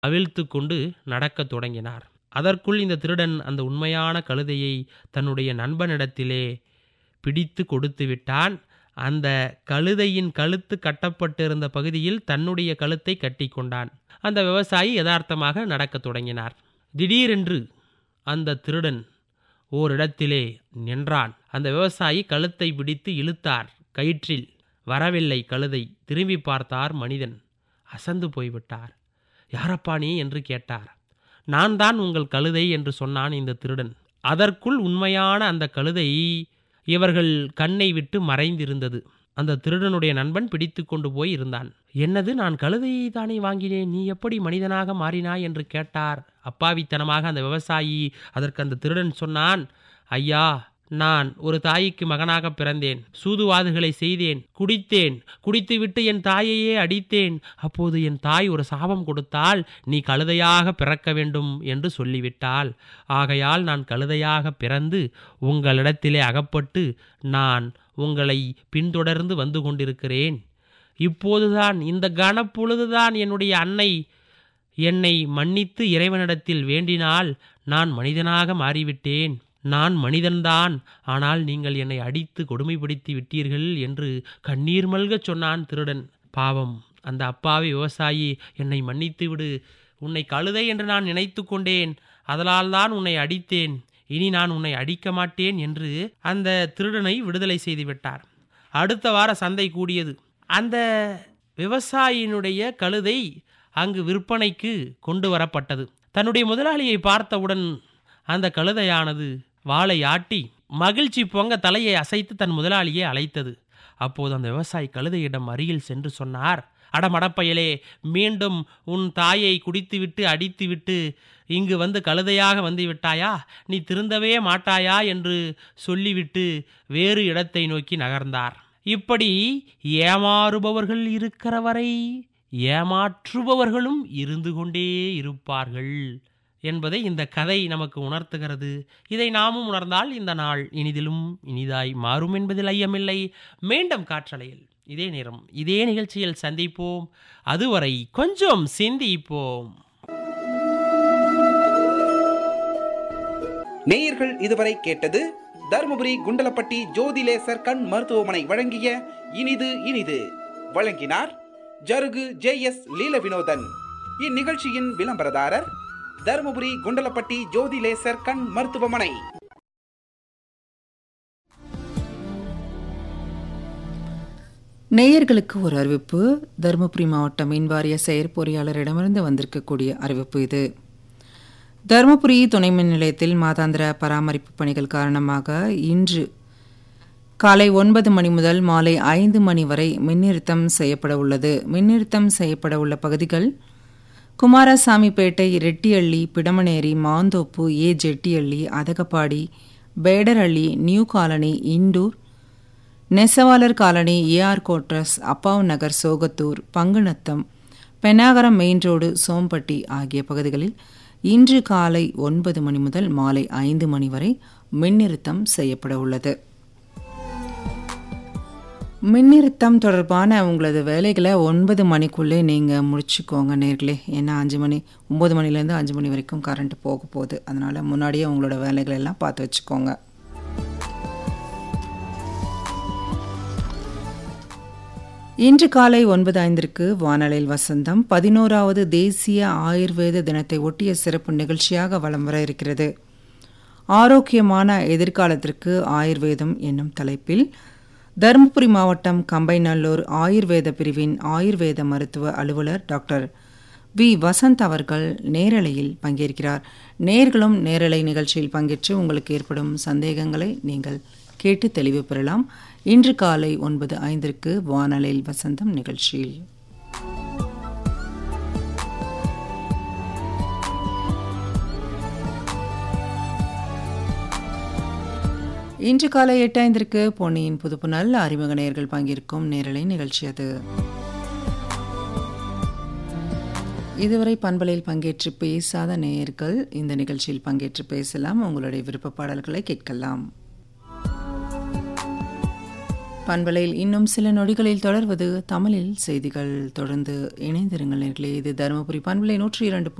அவிழ்த்து கொண்டு நடக்கத் தொடங்கினார் அதற்குள் இந்த திருடன் அந்த உண்மையான கழுதையை தன்னுடைய நண்பனிடத்திலே பிடித்து கொடுத்து விட்டான் அந்த கழுதையின் கழுத்து கட்டப்பட்டிருந்த பகுதியில் தன்னுடைய கழுத்தை கட்டி கொண்டான் அந்த விவசாயி யதார்த்தமாக நடக்கத் தொடங்கினார் திடீரென்று அந்த திருடன் ஓரிடத்திலே நின்றான் அந்த விவசாயி கழுத்தை பிடித்து இழுத்தார் கயிற்றில் வரவில்லை கழுதை திரும்பி பார்த்தார் மனிதன் அசந்து போய்விட்டார் யாரப்பா நீ என்று கேட்டார் நான் தான் உங்கள் கழுதை என்று சொன்னான் இந்த திருடன் அதற்குள் உண்மையான அந்த கழுதை இவர்கள் கண்ணை விட்டு மறைந்திருந்தது அந்த திருடனுடைய நண்பன் பிடித்து கொண்டு போய் இருந்தான் என்னது நான் கழுதையை தானே வாங்கினேன் நீ எப்படி மனிதனாக மாறினாய் என்று கேட்டார் அப்பாவித்தனமாக அந்த விவசாயி அதற்கு அந்த திருடன் சொன்னான் ஐயா நான் ஒரு தாய்க்கு மகனாக பிறந்தேன் சூதுவாதுகளை செய்தேன் குடித்தேன் குடித்துவிட்டு என் தாயையே அடித்தேன் அப்போது என் தாய் ஒரு சாபம் கொடுத்தால் நீ கழுதையாக பிறக்க வேண்டும் என்று சொல்லிவிட்டாள் ஆகையால் நான் கழுதையாக பிறந்து உங்களிடத்திலே அகப்பட்டு நான் உங்களை பின்தொடர்ந்து வந்து கொண்டிருக்கிறேன் இப்போதுதான் இந்த கனப்பொழுதுதான் என்னுடைய அன்னை என்னை மன்னித்து இறைவனிடத்தில் வேண்டினால் நான் மனிதனாக மாறிவிட்டேன் நான் மனிதன்தான் ஆனால் நீங்கள் என்னை அடித்து கொடுமைப்படுத்தி விட்டீர்கள் என்று கண்ணீர் மல்கச் சொன்னான் திருடன் பாவம் அந்த அப்பாவி விவசாயி என்னை மன்னித்து விடு உன்னை கழுதை என்று நான் நினைத்து கொண்டேன் அதனால் தான் உன்னை அடித்தேன் இனி நான் உன்னை அடிக்க மாட்டேன் என்று அந்த திருடனை விடுதலை செய்து விட்டார் அடுத்த வார சந்தை கூடியது அந்த விவசாயியினுடைய கழுதை அங்கு விற்பனைக்கு கொண்டு வரப்பட்டது தன்னுடைய முதலாளியை பார்த்தவுடன் அந்த கழுதையானது வாளை ஆட்டி மகிழ்ச்சி பொங்க தலையை அசைத்து தன் முதலாளியை அழைத்தது அப்போது அந்த விவசாயி கழுதையிடம் அருகில் சென்று சொன்னார் அடமடப்பயலே மீண்டும் உன் தாயை குடித்துவிட்டு அடித்துவிட்டு இங்கு வந்து கழுதையாக வந்து விட்டாயா நீ திருந்தவே மாட்டாயா என்று சொல்லிவிட்டு வேறு இடத்தை நோக்கி நகர்ந்தார் இப்படி ஏமாறுபவர்கள் இருக்கிற வரை ஏமாற்றுபவர்களும் இருந்து கொண்டே இருப்பார்கள் என்பதை இந்த கதை நமக்கு உணர்த்துகிறது இதை நாமும் உணர்ந்தால் இந்த நாள் இனிதிலும் இனிதாய் மாறும் என்பதில் ஐயமில்லை மீண்டும் காற்றலையில் இதே நேரம் இதே நிகழ்ச்சியில் சந்திப்போம் அதுவரை கொஞ்சம் சிந்திப்போம் நேயர்கள் இதுவரை கேட்டது தருமபுரி குண்டலப்பட்டி ஜோதிலேசர் கண் மருத்துவமனை வழங்கிய இனிது இனிது வழங்கினார் ஜருகு ஜே எஸ் லீல வினோதன் இந்நிகழ்ச்சியின் விளம்பரதாரர் தருமபுரி குண்டலப்பட்டி ஜோதிலேசர் கண் மருத்துவமனை நேயர்களுக்கு ஒரு அறிவிப்பு தருமபுரி மாவட்ட மின்வாரிய செயற்பொறியாளரிடமிருந்து வந்திருக்கக்கூடிய அறிவிப்பு இது தருமபுரி துணை மின் நிலையத்தில் மாதாந்திர பராமரிப்பு பணிகள் காரணமாக இன்று காலை ஒன்பது மணி முதல் மாலை ஐந்து மணி வரை மின்னிறுத்தம் செய்யப்பட உள்ளது மின்னிறுத்தம் செய்யப்பட உள்ள பகுதிகள் Kumarasamipettai Rettiyalli Pidamaneri Manthoppu A Jettiyalli Athagappadi Pedaralli new colony Indur நெசவாளர் colony AR quarters Appavu Nagar Sogathur Pangunatham Pennagaram main road Sombatti ஆகிய பகுதிகளில் இன்று காலை ஒன்பது மணி முதல் மாலை ஐந்து மணி வரை மின்னிறுத்தம் செய்யப்பட உள்ளது மின்னிறுத்தம் தொடர்பான உங்களது வேலைகளை ஒன்பது மணிக்குள்ளே நீங்கள் முடிச்சுக்கோங்க நேர்களே ஏன்னா அஞ்சு மணி ஒம்பது மணிலேருந்து அஞ்சு மணி வரைக்கும் கரண்ட் போக போகுது அதனால் முன்னாடியே உங்களோட வேலைகளை எல்லாம் பார்த்து வச்சுக்கோங்க இன்று காலை ஒன்பது ஐந்திற்கு வானலில் வசந்தம் பதினோராவது தேசிய ஆயுர்வேத தினத்தை ஒட்டிய சிறப்பு நிகழ்ச்சியாக வலம் வர இருக்கிறது ஆரோக்கியமான எதிர்காலத்திற்கு ஆயுர்வேதம் என்னும் தலைப்பில் தருமபுரி மாவட்டம் கம்பைநல்லூர் ஆயுர்வேத பிரிவின் ஆயுர்வேத மருத்துவ அலுவலர் டாக்டர் வி வசந்த் அவர்கள் நேரலையில் பங்கேற்கிறார் நேர்களும் நேரலை நிகழ்ச்சியில் பங்கேற்று உங்களுக்கு ஏற்படும் சந்தேகங்களை நீங்கள் கேட்டு தெளிவு பெறலாம் இன்று காலை ஒன்பது ஐந்திற்கு வானலில் வசந்தம் நிகழ்ச்சியில் இன்று காலை எட்டு ஐந்திற்கு பொன்னியின் புதுப்புணல் அறிமுக நேயர்கள் பங்கேற்கும் நேரலை நிகழ்ச்சி அது இதுவரை பண்பலையில் பங்கேற்று பேசாத நேயர்கள் இந்த நிகழ்ச்சியில் பங்கேற்று பேசலாம் உங்களுடைய விருப்ப பாடல்களை கேட்கலாம் பண்பலையில் இன்னும் சில நொடிகளில் தொடர்வது தமிழில் செய்திகள் தொடர்ந்து இணைந்திருங்கள் நேர்களே இது தருமபுரி பண்பலை நூற்றி இரண்டு